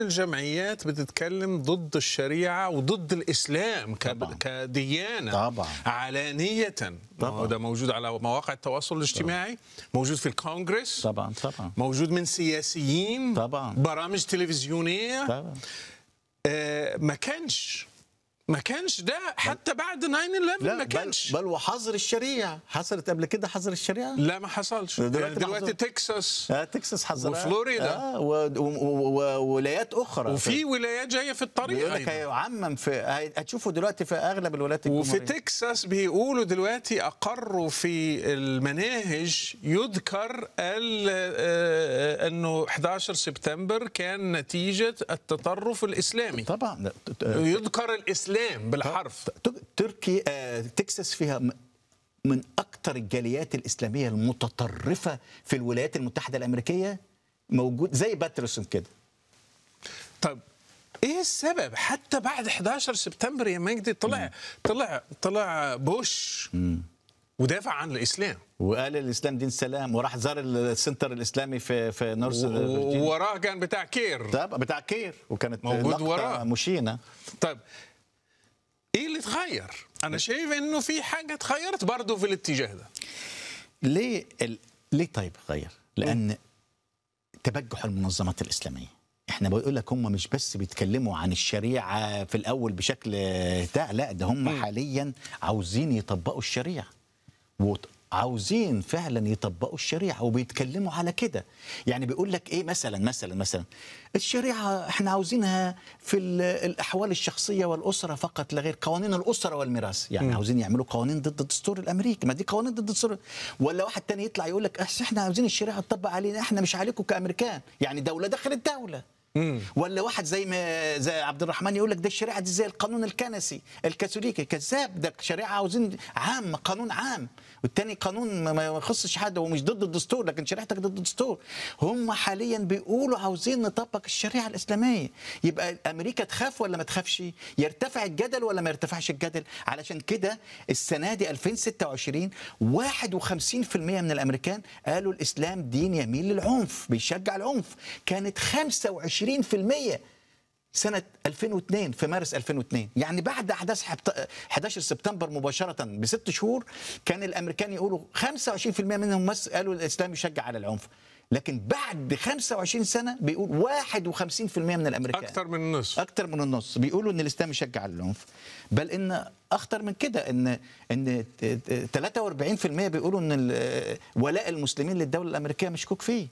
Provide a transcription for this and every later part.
الجمعيات بتتكلم ضد الشريعة وضد الإسلام ك- طبعاً. كديانة طبعاً. علانية طبعاً. ده موجود على مواقع التواصل الاجتماعي موجود في الكونغرس طبعا طبعا موجود من سياسيين طبعاً. برامج تلفزيونية طبعا آه ما كانش ما كانش ده حتى بعد 9/11 لا ما بل, كانش بل وحظر الشريعه حصلت قبل كده حظر الشريعه لا ما حصلش دلوقتي يعني دلوقتي محظور. تكساس آه تكساس حظرها وفلوريدا. آه و- و- و- وولايات اخرى وفي ولايات جايه في الطريق بيقول لك أيضاً. هيعمم في هي- هتشوفوا دلوقتي في اغلب الولايات وفي الجمهوريه تكساس بيقولوا دلوقتي اقروا في المناهج يذكر ال- آه، انه 11 سبتمبر كان نتيجه التطرف الاسلامي طبعا لا، ت- ت- يذكر الاسلام بالحرف ت- تركي آه، تكساس فيها م- من اكثر الجاليات الاسلاميه المتطرفه في الولايات المتحده الامريكيه موجود زي باترسون كده طب ايه السبب حتى بعد 11 سبتمبر يا مجدي طلع طلع طلع بوش ودافع عن الاسلام وقال الاسلام دين سلام وراح زار السنتر الاسلامي في في نورث فيرجينيا ووراه كان بتاع كير طب بتاع كير وكانت موجود لقطة وراه. مشينه طيب ايه اللي اتغير؟ انا شايف انه في حاجه اتغيرت برضه في الاتجاه ده ليه ال... ليه طيب غير؟ لان تبجح المنظمات الاسلاميه احنا بقول لك هم مش بس بيتكلموا عن الشريعه في الاول بشكل ده لا ده هم حاليا عاوزين يطبقوا الشريعه وعاوزين فعلا يطبقوا الشريعه وبيتكلموا على كده يعني بيقول لك ايه مثلا مثلا مثلا الشريعه احنا عاوزينها في ال- الاحوال الشخصيه والاسره فقط لا غير قوانين الاسره والميراث يعني عاوزين يعملوا قوانين ضد الدستور الامريكي ما دي قوانين ضد الدستور ولا واحد تاني يطلع يقول لك أحس احنا عاوزين الشريعه تطبق علينا احنا مش عليكم كامريكان يعني دوله دخلت دوله ولا واحد زي ما زي عبد الرحمن يقول لك ده الشريعه دي زي القانون الكنسي الكاثوليكي كذاب ده شريعه عاوزين عام قانون عام والتاني قانون ما- ما يخصش حد هو مش ضد الدستور لكن شريعتك ضد الدستور هم حاليا بيقولوا عاوزين نطبق الشريعه الاسلاميه يبقى امريكا تخاف ولا ما تخافش يرتفع الجدل ولا ما يرتفعش الجدل علشان كده السنه دي 2026 51% من الامريكان قالوا الاسلام دين يميل للعنف بيشجع العنف كانت 25% سنة 2002 في مارس 2002 يعني بعد أحداث حبت- 11 سبتمبر مباشرة بست شهور كان الأمريكان يقولوا 25% منهم بس قالوا الإسلام يشجع على العنف لكن بعد 25 سنة بيقول 51% من الأمريكان اكثر من النصف اكتر من النص بيقولوا ان الاسلام يشجع على العنف بل ان اخطر من كده ان ان 43% بيقولوا ان ال- ولاء المسلمين للدوله الامريكيه مشكوك فيه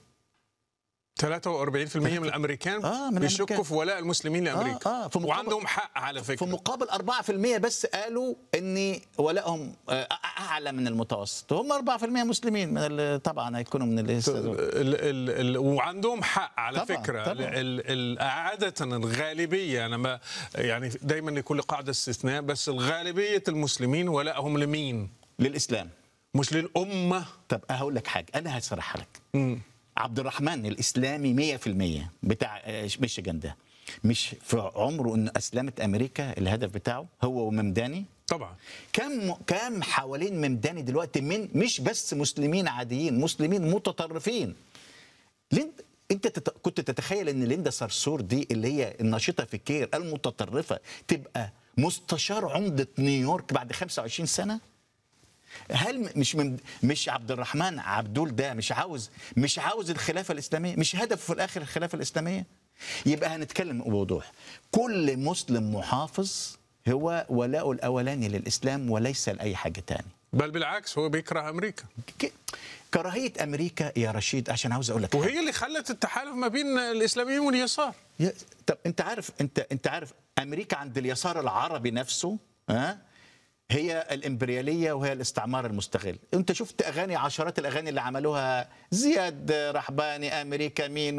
43% من الامريكان آه، من بيشكوا الأمريكان. في ولاء المسلمين لامريكا آه، في مقابل- وعندهم حق على في فكره مقابل 4% بس قالوا ان ولائهم آه، اعلى من المتوسط هم 4% مسلمين من ال- طبعا هيكونوا من ال- ال ال ال وعندهم حق على طبعاً، فكره طبعاً. ال ال عاده الغالبيه انا ما يعني دايما لكل قاعده استثناء بس الغالبيه المسلمين ولائهم لمين؟ للاسلام مش للامه طب هقول لك حاجه انا هشرحها لك عبد الرحمن الاسلامي 100% بتاع آه، ميشيغان ده مش في عمره ان اسلمت امريكا الهدف بتاعه هو وممداني طبعا كم كم حوالين ممداني دلوقتي من مش بس مسلمين عاديين مسلمين متطرفين ليند انت تت... كنت تتخيل ان ليندا صرصور دي اللي هي الناشطه في كير المتطرفه تبقى مستشار عمده نيويورك بعد 25 سنه هل م- مش من مش عبد الرحمن عبدول ده مش عاوز مش عاوز الخلافه الاسلاميه مش هدفه في الاخر الخلافه الاسلاميه يبقى هنتكلم بوضوح كل مسلم محافظ هو ولاؤه الاولاني للاسلام وليس لاي حاجه تاني بل بالعكس هو بيكره امريكا ك- كراهيه امريكا يا رشيد عشان عاوز اقول لك حاجة. وهي اللي خلت التحالف ما بين الاسلاميين واليسار يا- طب انت عارف انت انت عارف امريكا عند اليسار العربي نفسه ها هي الامبرياليه وهي الاستعمار المستغل انت شفت اغاني عشرات الاغاني اللي عملوها زياد رحباني امريكا مين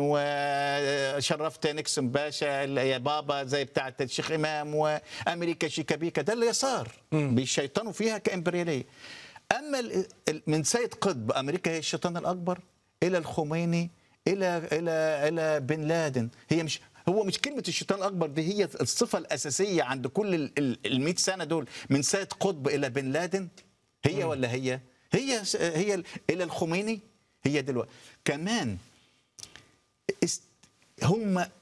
وشرفت نيكسون باشا يا بابا زي بتاعه الشيخ امام وامريكا شيكابيكا ده اليسار بيشيطنوا فيها كامبرياليه اما ال- ال- من سيد قطب امريكا هي الشيطان الاكبر الى الخميني الى الى الى بن لادن هي مش هو مش كلمه الشيطان الاكبر دي هي الصفه الاساسيه عند كل ال 100 سنه دول من سيد قطب الى بن لادن هي ولا هي هي هي ال- الى الخميني هي دلوقتي كمان است- هم